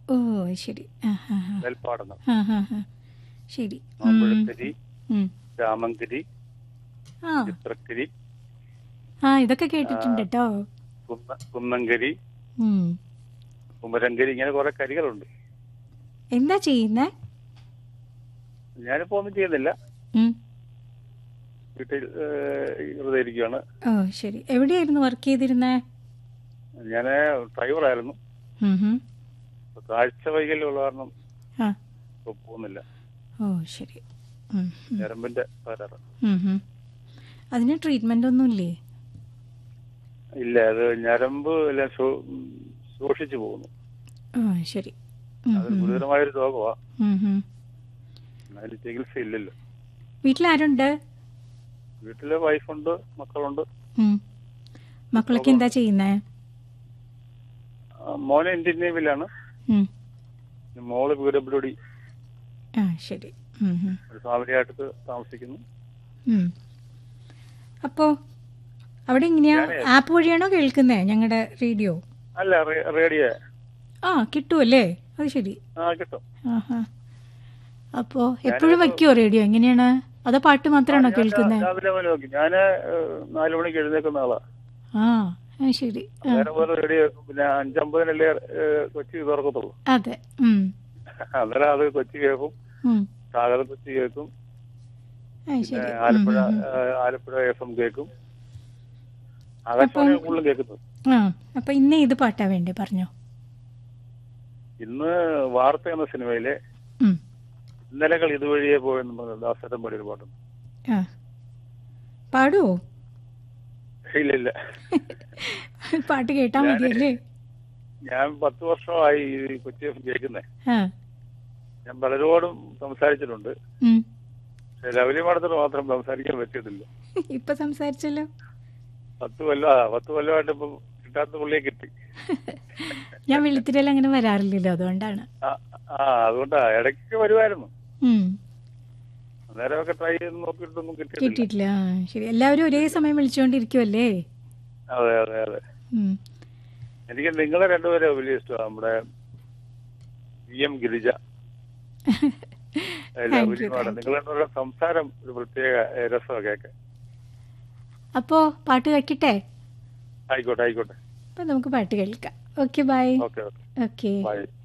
ഓ ശരി ആ ഹാ ഹാ നെൽപ്പാടങ്ങൾ ആ ഹാ ഹാ ശരി ഉം. മാമ്പഴക്കരി ഉം. രാമങ്കരി ആ ചിത്രക്കരി ആ ഇതൊക്കെ കേട്ടിട്ടുണ്ട് കേട്ടോ കുന്ന കുന്നങ്കരി ഉം. കുമരങ്കരി ഇങ്ങനെ കുറെ കരികളുണ്ട് എന്താ ചെയ്യുന്നേ ഞാനിപ്പോ ഒന്നും ചെയ്യുന്നില്ല ഉം. വീട്ടിൽ ഏഹ്, വെറുതെ ഇരിക്കുകയാണ് ഓ ശരി എവിടെയായിരുന്നു വർക്ക് ചെയ്തിരുന്നേ ഞാൻ ഡ്രൈവറായിരുന്നു ഉം ഹും. ഇപ്പൊ കാഴ്ച വൈകല്യമുള്ള കാരണം ആ ഇപ്പൊ പോകുന്നില്ല ഓ ശരി ഉം, ഉം. ഞരമ്പിന്റെ തകരാറ് ഉം ഹും. അതിന് ട്രീറ്റ്മെന്റ് ഒന്നും ഇല്ലേ ഇല്ല അത് ഞരമ്പ് എല്ലാം ശോ- ഉം, ശോഷിച്ചു പോകുന്നു ഓ ശരി ഉം, അത് ഉം. ഗുരുതരമായൊരു രോഗമാ ഉം ഹും. അതിന് ചികിത്സ ഇല്ലല്ലോ വീട്ടിലാരുണ്ട് വീട്ടില് വൈഫുണ്ട് മക്കളുണ്ട് ഉം. മക്കളൊക്കെ എന്താ ചെയ്യുന്നേ ആ, മോനെ ഇന്ത്യൻ നേവിയിലാണ് ഉം. മോള് പി ഡബ്ല്യു ഡി ആ ശരി ഉം, ഉം. ഒരു ഫാമിലിയായിട്ട് താമസിക്കുന്നു ഉം. അപ്പോ അവിടെ എങ്ങനെയാ ഞാനേ- ആപ്പ് വഴിയാണോ കേൾക്കുന്നേ ഞങ്ങളുടെ റേഡിയോ അല്ല റേ- റേഡിയോ ആ കിട്ടുമല്ലേ അത് ശരി ആ കിട്ടും ആഹാ അപ്പോ എപ്പോഴും വെക്കുവോ റേഡിയോ എങ്ങനെയാണ് അതോ പാട്ട് മാത്രമാണോ ഞാൻ കേൾക്കുന്നത് രാവിലെ മുതൽ നോക്കി ഞാന് ഏഹ്, നാല് മണിക്ക് എഴുന്നേക്കുന്ന ആളാ ആ ആ, ശരി ആ, നേരം പോലെ റേഡിയോ പിന്നെ അഞ്ചമ്പതിനല്ലേ ഏഹ്, കൊച്ചി തുറക്കത്തുള്ളൂ അതെ ഉം, അന്നേരം അത് കൊച്ചി കേൾക്കും ഉം. സാഗത കൊച്ചി കേൾക്കും ആ, പിന്നെ ശരി ഉം, ആലപ്പുഴ ഉം, ഉം. ഏഹ്, ആലപ്പുഴ എഫ് എം കേൾക്കും ആകാശവാണി കൂടുതലും കേൾക്കുന്നത് ആ അപ്പൊ ഇന്ന് ഏത് പാട്ടാ വേണ്ടേ പറഞ്ഞോ ഇന്ന് വാർത്ത എന്ന സിനിമയിലെ ഉം. ഇന്നലകൾ ഇതുവഴിയെ പോയെന്ന് പറഞ്ഞ ദാസേട്ടൻ പാടിയ ഒരു പാട്ടുണ്ട് ആ പാടുവോ ഇല്ല ഇല്ല പാട്ട് കേട്ടാ മതിയല്ലേ ഞാൻ പത്ത് വർഷമായി ഈ കൊച്ചി എഫ് കേൾക്കുന്നേ ആ ഞാൻ പലരോടും സംസാരിച്ചിട്ടുണ്ട് ഉം. പക്ഷെ ലവലി മാഡത്തോട് മാത്രം സംസാരിക്കാൻ പറ്റിയിട്ടില്ല ഇപ്പൊ സംസാരിച്ചല്ലോ പത്ത് കൊല്ലം ആ പത്ത് കൊല്ലമായിട്ട് ഇപ്പം കിട്ടാത്ത പുള്ളിയെ കിട്ടി ഞാൻ വെളുത്തിരയിൽ അങ്ങനെ വരാറില്ലല്ലോ അതുകൊണ്ടാണ് ആ ആ, അതുകൊണ്ടാ ഇടയ്ക്ക് വരുമായിരുന്നു ഉം. അന്നേരമൊക്കെ ട്രൈ ചെയ്ത് നോക്കിയിട്ടൊന്നും കിട്ടിയിട്ടില്ല കിട്ടിയിട്ടില്ല ആ, ശരി എല്ലാവരും ഒരേ സമയം വിളിച്ചുകൊണ്ടിരിക്കുവല്ലേ അതെ അതെ അതെ ഉം. എനിക്ക് നിങ്ങളെ രണ്ടുപേരെ വലിയ ഇഷ്ടമാണ് നമ്മുടെ V M Girija Thank lovely you, madam thank നിങ്ങൾ രണ്ടുപേരുടെ സംസാരം ഒരു പ്രത്യേക ഏ, രസമാണ് കേൾക്കാൻ അപ്പോ പാട്ട് കേൾക്കട്ടെ ആയിക്കോട്ടെ ആയിക്കോട്ടെ അപ്പൊ നമുക്ക് പാട്ട് കേൾക്കാം okay bye okay okay okay by